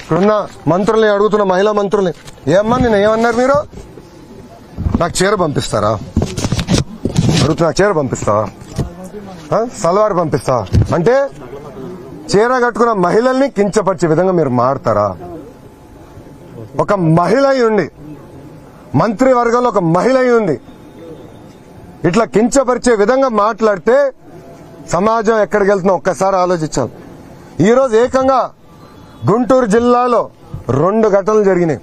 ఇక్కడున్న మంత్రుల్ని అడుగుతున్న మహిళా మంత్రుల్ని ఏమ్మా నేను ఏమన్నారు మీరు నాకు చీర పంపిస్తారా అడుగుతున్నా చీర పంపిస్తావా ఆ? సల్వార్ పంపిస్తావా అంటే చీర కట్టుకున్న మహిళల్ని కించపరిచే విధంగా మీరు మారుతారా ఒక మహిళ అయి ఉండి మంత్రి వర్గంలో ఒక మహిళ అయి ఉంది ఇట్లా కించపరిచే విధంగా మాట్లాడితే సమాజం ఎక్కడికి వెళ్తుందో ఒక్కసారి ఆలోచించాలి ఈ రోజు ఏకంగా గుంటూరు జిల్లాలో రెండు ఘటనలు జరిగినాయి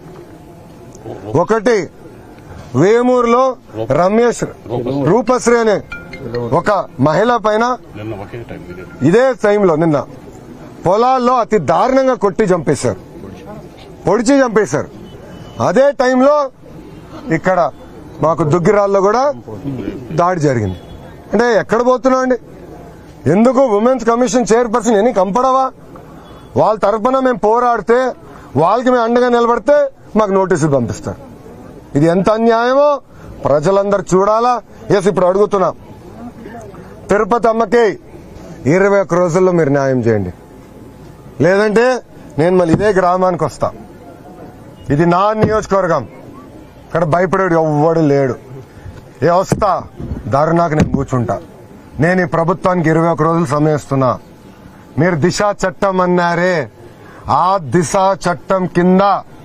ఒకటి వేమూరులో రమేష్ రూపశ్రీ అనే ఒక మహిళ పైన నిన్న ఒకే టైం మీరే ఇదే టైంలో నిన్న పొలాల్లో అతి దారుణంగా కొట్టి చంపేశారు పొడిచి చంపేశారు అదే టైంలో ఇక్కడ మాకు దుగ్గిరాల్లో కూడా దాడి జరిగింది అంటే ఎక్కడ పోతున్నాం అండి ఎందుకు ఉమెన్స్ కమిషన్ చైర్పర్సన్ ఎన్ని కంపడవా వాళ్ళ తరపున మేము పోరాడితే వాళ్ళకి మేము అండగా నిలబడితే మాకు నోటీసులు పంపిస్తారు ఇది ఎంత అన్యాయమో ప్రజలందరూ చూడాలా ఎస్ ఇప్పుడు అడుగుతున్నాం తిరుపతి అమ్మకి ఇరవై ఒక్క రోజుల్లో మీరు న్యాయం చేయండి లేదంటే నేను మళ్ళీ ఇదే గ్రామానికి వస్తా ఇది నా నియోజకవర్గం ఇక్కడ భయపడేడు ఎవ్వడు లేడు ఏ వస్తా ధర్నాకు నేను కూర్చుంటా నేను ఈ ప్రభుత్వానికి ఇరవై ఒక్క రోజులు సమయం ఇస్తున్నా మీరు దిశ చట్టం అన్నారే ఆ దిశ చట్టం కింద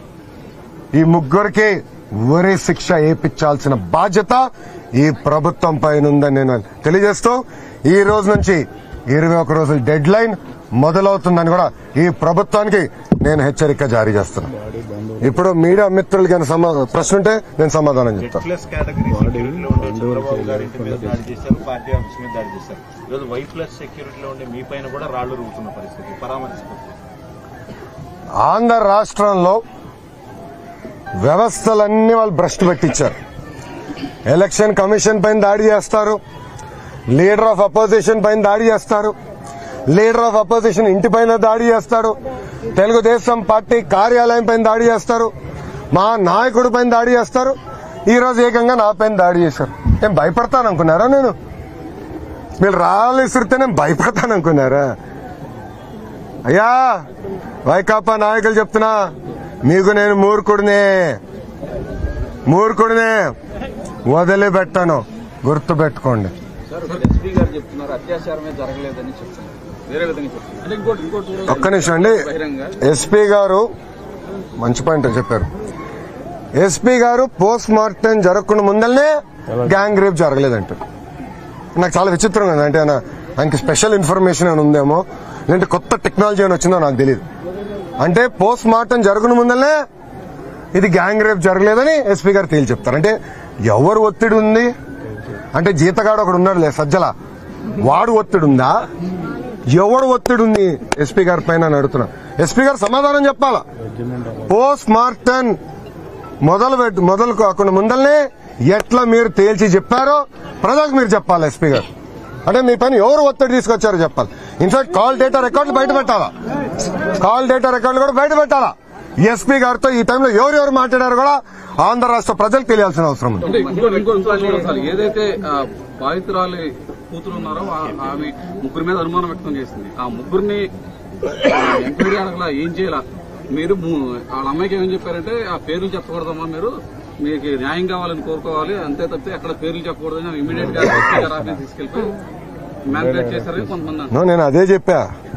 ఈ ముగ్గురికి ఉరి శిక్ష ఏపించాల్సిన బాధ్యత ఈ ప్రభుత్వం పైన ఉందని నేను తెలియజేస్తూ ఈ రోజు నుంచి ఇరవై ఒక రోజుల డెడ్ లైన్ మొదలవుతుందని కూడా ఈ ప్రభుత్వానికి నేను హెచ్చరిక జారీ చేస్తున్నాను ఇప్పుడు మీడియా మిత్రులకి ఏమైనా సమా- ప్రశ్న ఉంటే నేను సమాధానం చెప్తాను ప్లస్ కేటగిరీ సెక్యూరిటీలో ఉండే చంద్రబాబు గారి ఇంటి మీద దాడి చేశారు పార్టీ ఆఫీస్ మీద దాడి చేశారు ఈరోజు వై ప్లస్ సెక్యూరిటీలో ఉండే మీ పైన కూడా రాళ్లు రుగుతున్న పరిస్థితి పరామర్శిస్తుంది ఆంధ్ర రాష్ట్రంలో వ్యవస్థలన్నీ వాళ్ళు భ్రష్టు పెట్టించారు ఎలక్షన్ కమిషన్ పైన దాడి చేస్తారు లీడర్ ఆఫ్ అపోజిషన్ పైన దాడి చేస్తారు లీడర్ ఆఫ్ అపోజిషన్ ఇంటి పైన దాడి చేస్తారు తెలుగుదేశం పార్టీ కార్యాలయం పైన దాడి చేస్తారు మా నాయకుడి పైన దాడి చేస్తారు ఈ రోజు ఏకంగా నా పైన దాడి చేశారు నేను భయపడతాను అనుకున్నారా నేను మీరు రాళ్ళు విసిరితే నేను భయపడతాను అనుకున్నారా అయ్యా వైకాపా నాయకులు చెప్తున్నా మీకు నేను మూర్ఖుడినే మూర్ఖుడినే వదిలిపెట్టాను గుర్తు పెట్టుకోండి సార్ ఎస్పీ గారు చెప్తున్నారు అత్యాచారమే జరగలేదని చెప్తున్నారు వేరే విధంగా చెప్తున్నారు అంటే ఇంకోటి ఇంకోటి ఒక్క నిమిషం అండి బహిరంగ ఎస్పీ గారు మంచి పాయింట్ చెప్పారు ఎస్పీ గారు పోస్ట్ మార్టం జరగకుండా ముందల్నే గ్యాంగ్ రేప్ జరగలేదంటారు నాకు చాలా విచిత్రంగా ఉంది అంటే ఆయన ఆయనకి స్పెషల్ ఇన్ఫర్మేషన్ ఏమైనా ఉందేమో లేదంటే కొత్త టెక్నాలజీ అని వచ్చిందో నాకు తెలియదు అంటే పోస్ట్ మార్టం జరగని ముందల్నే ఇది గ్యాంగ్ రేప్ జరగలేదని ఎస్పీ గారు తేల్చి చెప్తారు అంటే ఎవరు ఒత్తిడి ఉంది అంటే జీతగాడు ఒకడు ఉన్నాడు లే సజ్జల వాడు ఒత్తిడి ఉందా ఎవడు ఒత్తిడి ఉంది ఎస్పీ గారి పైన అని అడుగుతున్నా ఎస్పీ గారు సమాధానం చెప్పాలా పోస్ట్ మార్టం మొదలు పెట్టు మొదలు కాకుండా ముందల్నే ఎట్లా మీరు తేల్చి చెప్పారో ప్రజలకు మీరు చెప్పాలి ఎస్పీ గారు అంటే మీ పైన ఎవరు ఒత్తిడి తీసుకొచ్చారో చెప్పాలి ఇన్ఫాక్ట్ కాల్ డేటా రికార్డులు బయట పెట్టాలా కాల్ డేటా రికార్డులు కూడా బయట పెట్టాలా ఎస్పీ గారితో ఈ టైంలో ఎవరెవరు మాట్లాడారో కూడా ఆంధ్ర రాష్ట్ర ప్రజలకు తెలియాల్సిన అవసరం ఉంది అంటే ఇంకోటి ఇంకో ఇంకోటి కూడా సార్ ఏదైతే ఆ, బాధితురాలి కూతురు ఉన్నారో ఆ- ఆమె ముగ్గురు మీద అనుమానం వ్యక్తం చేసింది ఆ ముగ్గురిని ఎంక్వైరీ అడగలా ఏం చేయాల మీరు ము- వాళ్ళ అమ్మాయికి ఏమని చెప్పారంటే ఆ పేర్లు చెప్పకూడదమ్మా మీరు మీకు న్యాయం కావాలని కోరుకోవాలి అంతే తప్పితే అక్కడ పేర్లు చెప్పకూడదని ఇమీడియట్ గా ఎస్పీ గారి ఆఫీస్ తీసుకెళ్లిపోయి మ్యానిపులేట్ చేశారని కొంతమంది అంటున్నారు. నో, నేను అదే చెప్పా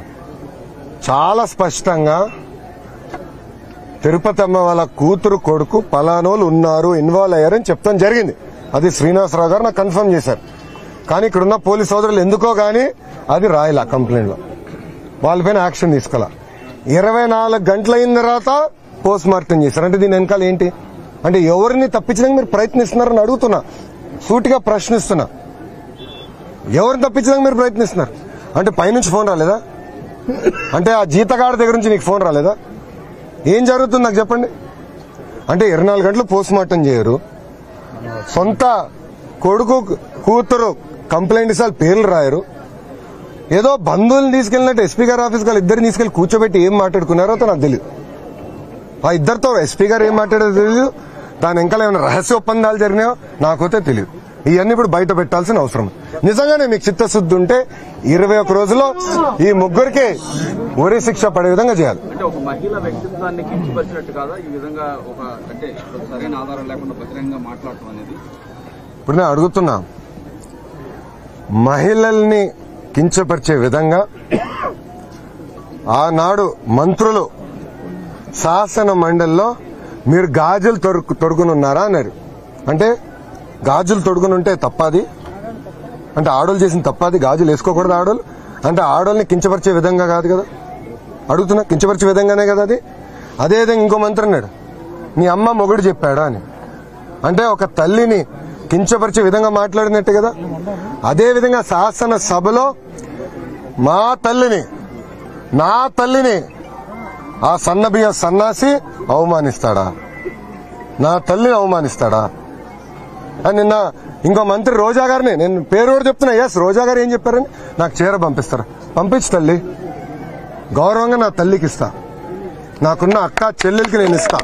చాలా స్పష్టంగా తిరుపతి అమ్మ వాళ్ళ కూతురు కొడుకు పలానోళ్ళు ఉన్నారు ఇన్వాల్వ్ అయ్యారని చెప్తాం జరిగింది అది శ్రీనివాసరావు గారు నాకు కన్ఫర్మ్ చేశారు కానీ ఇక్కడున్న పోలీస్ సోదరులు ఎందుకో గానీ అది రాయలా కంప్లైంట్ లో వాళ్ళపైన యాక్షన్ తీసుకోవాలా ఇరవై నాలుగు గంటల అయిన తర్వాత పోస్ట్ మార్టం చేశారు అంటే దీని వెనకాల ఏంటి అంటే ఎవరిని తప్పించడానికి మీరు ప్రయత్నిస్తున్నారని అడుగుతున్నా సూటిగా ప్రశ్నిస్తున్నా ఎవరిని తప్పించడానికి మీరు ప్రయత్నిస్తున్నారు అంటే పైనుంచి ఫోన్ రాలేదా అంటే ఆ జీతగాడి దగ్గర నుంచి నీకు ఫోన్ రాలేదా ఏం జరుగుతుంది నాకు చెప్పండి అంటే ఇరవై నాలుగు గంటలు పోస్ట్ మార్టం చేయరు సొంత కొడుకు కూతురు కంప్లైంట్ ఇస్తే వాళ్ళ పేర్లు రాయరు ఏదో బంధువులను తీసుకెళ్ళినట్టు ఎస్పీ గారి ఆఫీస్ వాళ్ళు ఇద్దరిని తీసుకెళ్లి కూర్చోబెట్టి ఏం మాట్లాడుకున్నారో అతను నాకు తెలియదు ఆ ఇద్దరితో ఎస్పీ గారు ఏం మాట్లాడారో తెలియదు దాని ఇంకా ఏమైనా రహస్య ఒప్పందాలు జరిగినాయో నాకైతే తెలియదు ఇవన్నీ ఇప్పుడు బయట పెట్టాల్సిన అవసరం నిజంగానే మీకు చిత్తశుద్ధి ఉంటే ఇరవై ఒక రోజుల్లో ఈ ముగ్గురికి ఉరి శిక్ష పడే విధంగా చేయాలి అంటే ఒక మహిళ వ్యక్తిత్వాన్ని కించపరిచినట్టు కాదా ఈ విధంగా ఒక అంటే సరైన ఆధారం లేకుండా బహిరంగంగా మాట్లాడటం అనేది ఇప్పుడు నేను అడుగుతున్నా మహిళల్ని కించపరిచే విధంగా ఆనాడు మంత్రులు శాసన మండలిలో మీరు గాజులు తొడుగు తొడుగుని ఉన్నారా అన్నారు అంటే గాజులు తొడుగుని ఉంటే తప్పది అంటే ఆడోళ్ళు చేసిన తప్పది గాజులు వేసుకోకూడదు ఆడోళ్ళు అంటే ఆడోళ్ళని కించపరిచే విధంగా కాదు కదా అడుగుతున్నా కించపరిచే విధంగానే కదా అది అదేవిధంగా ఇంకో మంత్రి అన్నాడు నీ అమ్మ మొగుడు చెప్పాడా అని అంటే ఒక తల్లిని కించపరిచే విధంగా మాట్లాడినట్టు కదా అదే విధంగా శాసన సభలో మా తల్లిని నా తల్లిని ఆ సన్నబియ్య సన్నాసి అవమానిస్తాడా నా తల్లిని అవమానిస్తాడా అని నిన్న ఇంకో మంత్రి రోజా గారిని నేను పేరు కూడా చెప్తున్నా ఎస్ రోజా గారు ఏం చెప్పారని నాకు చీర పంపిస్తారు పంపించు తల్లి గౌరవంగా నా తల్లికి ఇస్తా నాకున్న అక్క చెల్లెలకి నేను ఇస్తా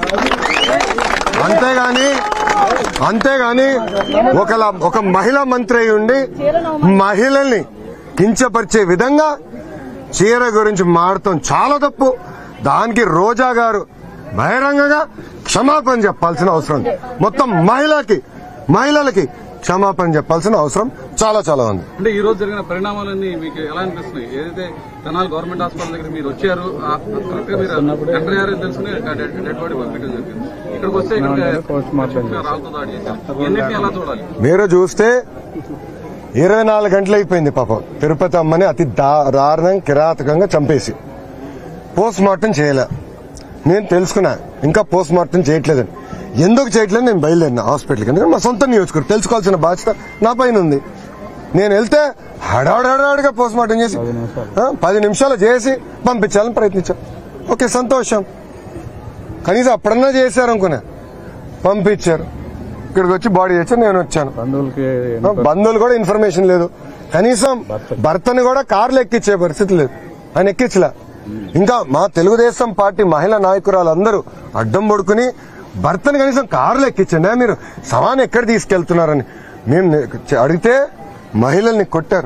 అంతేగాని అంతేగాని ఒకలా ఒక మహిళా మంత్రి అయి ఉండి మహిళల్ని కించపరిచే విధంగా చీర గురించి మాడటం చాలా తప్పు దానికి రోజా గారు బహిరంగంగా క్షమాపణ చెప్పాల్సిన అవసరం ఉంది మొత్తం మహిళకి మహిళలకి క్షమాపణ చెప్పాల్సిన అవసరం చాలా చాలా ఉంది అంటే ఈ రోజు జరిగిన పరిణామాలన్నీ మీకు ఎలా అనిపిస్తున్నాయి ఏదైతే తెనాలి గవర్నమెంట్ హాస్పిటల్ దగ్గర మీరు వచ్చారు ఆ- కరెక్ట్ గా మీరు ఎంటర్ అయ్యారని తెలుసుకుని డెడ్ బాడీ పంపించడం జరిగింది ఇక్కడికి వస్తే ఇక్కడ రాళ్ళతో దాడి చేశారు ఇవన్నింటినీ ఎలా చూడాలి మీరు చూస్తే ఇరవై నాలుగు గంటలు అయిపోయింది పాపం తిరుపతి అమ్మని అతి దా- దారుణంగా కిరాతకంగా చంపేసి పోస్ట్ మార్టం చేయలే నేను తెలుసుకున్నా ఇంకా పోస్ట్ మార్టం చేయట్లేదని ఎందుకు చేయట్లేదు నేను బయలుదేరిన హాస్పిటల్కి ఎందుకంటే మా సొంత నియోజకవర్గం తెలుసుకోవాల్సిన బాధ్యత నా పైన ఉంది నేను వెళ్తే హడాడడాడుగా పోస్ట్ మార్టం చేసి ఆ, పది నిమిషాలు చేసి పంపించాలని ప్రయత్నించాను ఓకే సంతోషం కనీసం అప్పుడన్నా చేశారు అనుకున్నా పంపించారు ఇక్కడికి వచ్చి బాడీ చేసి నేను వచ్చాను బంధువులకి బంధువులు కూడా ఇన్ఫర్మేషన్ లేదు కనీసం భర్తని కూడా కార్లు ఎక్కించే పరిస్థితి లేదు ఆయన ఎక్కించలే ఇంకా మా తెలుగుదేశం పార్టీ మహిళా నాయకురాలు అందరూ అడ్డం పడుకుని భర్తని కనీసం కార్లు ఎక్కించండి మీరు సమాన్ ఎక్కడ తీసుకెళ్తున్నారని మేము నే- అడిగితే మహిళల్ని కొట్టారు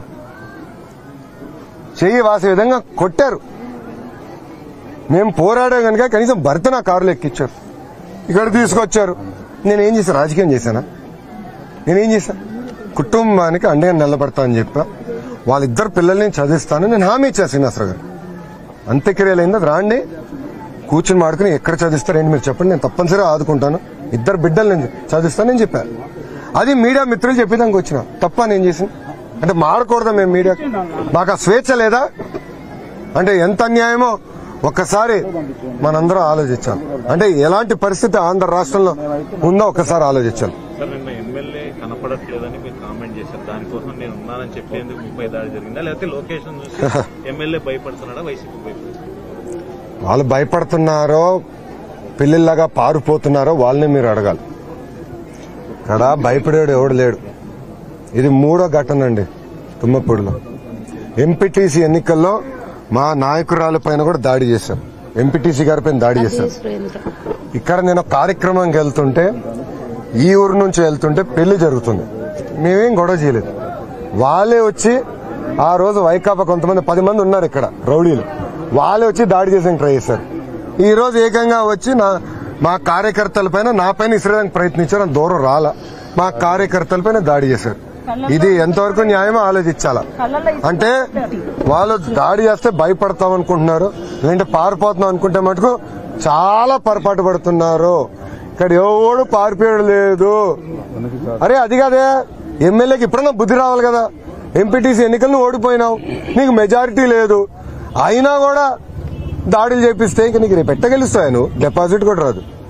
చెయ్యి వాసే విధంగా కొట్టారు మేము పోరాడే కనుక కనీసం భర్త నా కారులో ఎక్కించారు ఇక్కడ తీసుకొచ్చారు నేనేం చేశాను రాజకీయం చేశానా నేనేం చేశాను కుటుంబానికి అండగా నిలబడతా అని చెప్పా వాళ్ళిద్దరు పిల్లల్ని చదివిస్తాను నేను హామీ ఇచ్చా శ్రీనివాసరావు గారు అంత్యక్రియలు అయింది అది రాండి కూర్చుని మాడుకుని ఎక్కడ చదివిస్తారు ఏంటి మీరు చెప్పండి నేను తప్పనిసరిగా ఆదుకుంటాను ఇద్దరు బిడ్డలు నేను చదివిస్తాను నేను చెప్పాను అది మీడియా మిత్రులు చెప్పేదానికి వచ్చిన తప్ప నేను చేసింది అంటే మాడకూడదా మేము మీడియా మాకు ఆ స్వేచ్ఛ లేదా అంటే ఎంత అన్యాయమో ఒక్కసారి మనందరం ఆలోచించాలి అంటే ఎలాంటి పరిస్థితి ఆంధ్ర రాష్ట్రంలో ఉందో ఒక్కసారి ఆలోచించాలి సార్ నిన్న ఎమ్మెల్యే కనపడట్లేదని మీరు కామెంట్ చేశారు దానికోసం నేను ఉన్నానని చెప్పేందుకు మీపై దాడి జరిగిందా లేకపోతే లొకేషన్ చూసి ఎమ్మెల్యే భయపడుతున్నాడా వైసీపీ భయపడుతున్నాడా వాళ్ళు భయపడుతున్నారో పిల్లిలాగా పారిపోతున్నారో వాళ్ళని మీరు అడగాలి ఇక్కడ భయపడేవాడు ఎవడు లేడు ఇది మూడో ఘటన అండి తుమ్మపూడిలో ఎంపీటీసీ ఎన్నికల్లో మా నాయకురాల పైన కూడా దాడి చేశారు ఎంపీటీసీ గారి పైన దాడి చేశారు సురేంద్ర ఇక్కడ నేను ఒక కార్యక్రమంకి వెళ్తుంటే ఈ ఊరు నుంచి వెళ్తుంటే పెళ్లి జరుగుతుంది మేమేం గొడవ చేయలేదు వాళ్ళే వచ్చి ఆ రోజు వైకాపా కొంతమంది పది మంది ఉన్నారు ఇక్కడ రౌడీలు వాళ్ళే వచ్చి దాడి చేసేందుకు ట్రై చేశారు ఈ రోజు ఏకంగా వచ్చి నా మా కార్యకర్తల పైన నా పైన ఇసరడానికి ప్రయత్నించారు అంత దూరం రాలా మా కార్యకర్తల పైన దాడి చేశారు ఇది ఎంతవరకు న్యాయమో ఆలోచించాలా అంటే వాళ్ళు దాడి చేస్తే భయపడతాం అనుకుంటున్నారు లేదంటే పారిపోతున్నాం అనుకుంటే మటుకు చాలా పొరపాటు పడుతున్నారు ఇక్కడ ఎవడు పారిపోయాడు లేదు అరే అది కాదే ఎమ్మెల్యేకి ఇప్పుడన్నా బుద్ధి రావాలి కదా ఎంపీటీసీ ఎన్నికలను ఓడిపోయినావు నీకు మెజారిటీ లేదు అయినా కూడా దాడులు చేపిస్తే ఇంక నీకు రేపు ఎట్ట గెలుస్తావు నువ్వు డిపాజిట్ కూడా రాదు